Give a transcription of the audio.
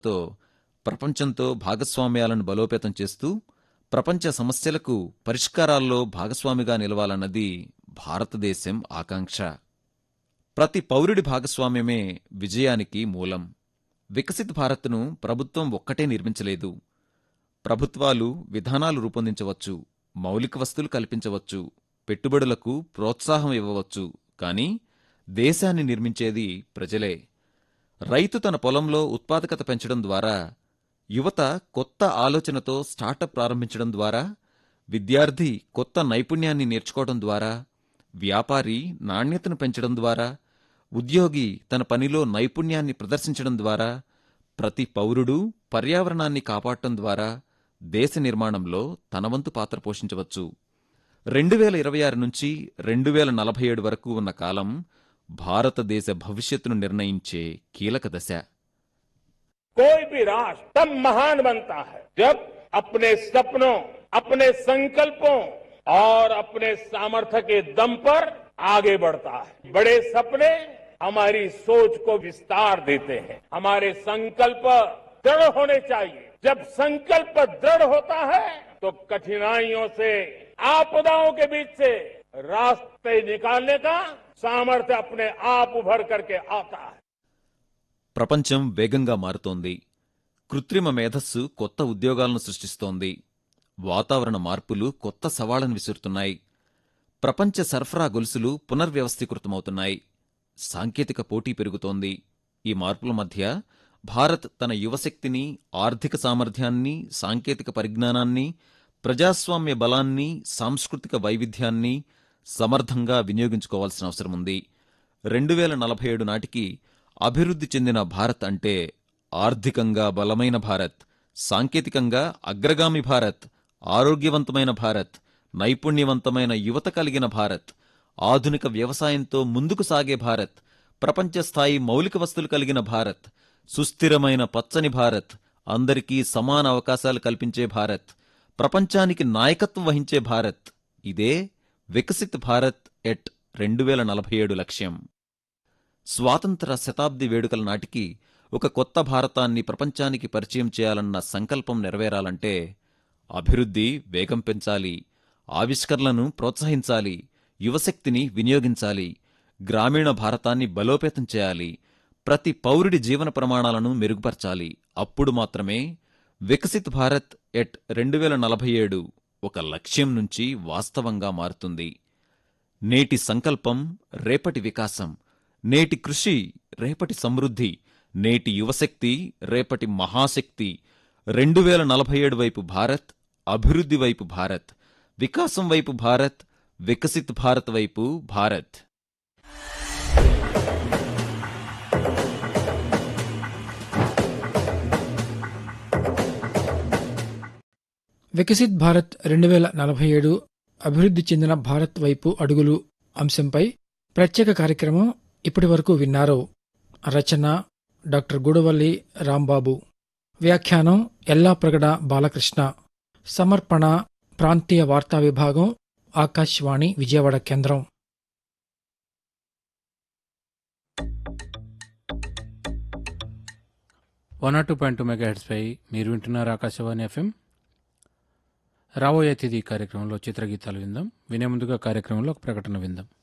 తో ప్రపంచంతో భాగస్వామ్యాలను బలోపేతం చేస్తూ ప్రపంచ సమస్యలకు పరిష్కారాల్లో భాగస్వామిగా నిలవాలన్నది భారతదేశం ఆకాంక్ష ప్రతి పౌరుడి భాగస్వామ్యమే విజయానికి మూలం వికసిత్ భారత్ను ప్రభుత్వం ఒక్కటే నిర్మించలేదు ప్రభుత్వాలు విధానాలు రూపొందించవచ్చు మౌలిక వస్తువులు కల్పించవచ్చు పెట్టుబడులకు ప్రోత్సాహం ఇవ్వవచ్చు కానీ దేశాన్ని నిర్మించేది ప్రజలే రైతు తన పొలంలో ఉత్పాదకత పెంచడం ద్వారా యువత కొత్త ఆలోచనతో స్టార్టప్ ప్రారంభించడం ద్వారా విద్యార్థి కొత్త నైపుణ్యాన్ని నేర్చుకోవడం ద్వారా వ్యాపారి నాణ్యతను పెంచడం ద్వారా ఉద్యోగి తన పనిలో నైపుణ్యాన్ని ప్రదర్శించడం ద్వారా ప్రతి పౌరుడు పర్యావరణాన్ని కాపాడటం ద్వారా దేశ నిర్మాణంలో తన వంతు పాత్ర పోషించవచ్చు రెండు వేల ఇరవై ఆరు నుంచి రెండు వేల నలభై ఏడు వరకు ఉన్న కాలం భారతదేశ భవిష్యత్తును నిర్ణయించే కీలక దశ कोई भी राष्ट्र तब महान बनता है जब अपने सपनों अपने संकल्पों और अपने सामर्थ्य के दम पर आगे बढ़ता है बड़े सपने हमारी सोच को विस्तार देते हैं हमारे संकल्प दृढ़ होने चाहिए जब संकल्प दृढ़ होता है तो कठिनाइयों से आपदाओं के बीच से रास्ते निकालने का सामर्थ्य अपने आप उभर करके आता है ప్రపంచం వేగంగా మారుతోంది కృత్రిమ మేధస్సు కొత్త ఉద్యోగాలను సృష్టిస్తోంది వాతావరణ మార్పులు కొత్త సవాళ్లను విసురుతున్నాయి ప్రపంచ సరఫరా గొలుసులు పునర్వ్యవస్థీకృతమవుతున్నాయి సాంకేతిక పోటీ పెరుగుతోంది ఈ మార్పుల మధ్య భారత్ తన యువశక్తిని ఆర్థిక సామర్థ్యాన్ని సాంకేతిక పరిజ్ఞానాన్ని ప్రజాస్వామ్య బలాన్ని సాంస్కృతిక వైవిధ్యాన్ని సమర్థంగా వినియోగించుకోవాల్సిన అవసరముంది రెండు వేల నలభై ఏడు నాటికి అభివృద్ధి చెందిన భారత్ అంటే ఆర్థికంగా బలమైన భారత్ సాంకేతికంగా అగ్రగామి భారత్ ఆరోగ్యవంతమైన భారత్ నైపుణ్యవంతమైన యువత కలిగిన భారత్ ఆధునిక వ్యవసాయంతో ముందుకు సాగే భారత్ ప్రపంచ స్థాయి మౌలిక వస్తువులు కలిగిన భారత్ సుస్థిరమైన పచ్చని భారత్ అందరికీ సమాన అవకాశాలు కల్పించే భారత్ ప్రపంచానికి నాయకత్వం వహించే భారత్ ఇదే వికసిత్ భారత్ ఎట్ రెండు వేల నలభై ఏడు లక్ష్యం స్వాతంత్ర శతాబ్ది వేడుకల నాటికి ఒక కొత్త భారతాన్ని ప్రపంచానికి పరిచయం చేయాలన్న సంకల్పం నెరవేరాలంటే అభివృద్ధి వేగం పెంచాలి ఆవిష్కరణలను ప్రోత్సహించాలి యువశక్తిని వినియోగించాలి గ్రామీణ భారతాన్ని బలోపేతం చేయాలి ప్రతి పౌరుడి జీవన ప్రమాణాలను మెరుగుపరచాలి అప్పుడు మాత్రమే వికసిత్ భారత్ ఎట్ రెండు వేల నలభై ఏడు ఒక లక్ష్యం నుంచి వాస్తవంగా మారుతుంది నేటి సంకల్పం రేపటి వికాసం నేటి కృషి రేపటి సమృద్ధి నేటి యువశక్తి రేపటి మహాశక్తి రెండు వేల నలభై ఏడు వైపు భారత్ అభివృద్ధి వైపు భారత్ వికాసం వైపు భారత్ వికసిత్ భారత్ వైపు భారత్ వికసిత్ భారత్ రెండు వేల నలభై ఏడు అభివృద్ధి చెందిన భారత్ వైపు అడుగులు అంశంపై ప్రత్యేక కార్యక్రమం ఇప్పటి వరకు విన్నారు రచన డాక్టర్ గుడవల్లి రాంబాబు వ్యాఖ్యానం ఎల్లాప్రగడ బాలకృష్ణ సమర్పణ ప్రాంతీయ వార్తా విభాగం ఆకాశవాణి విజయవాడ కేంద్రం one nought two point two mega పై మీరు వింటున్నారు ఆకాశవాణి ఎఫ్ఎం రాబోయే తిథి కార్యక్రమంలో చిత్రగీతాలు విందాం వినే ముందుగా కార్యక్రమంలో ఒక ప్రకటన విందాం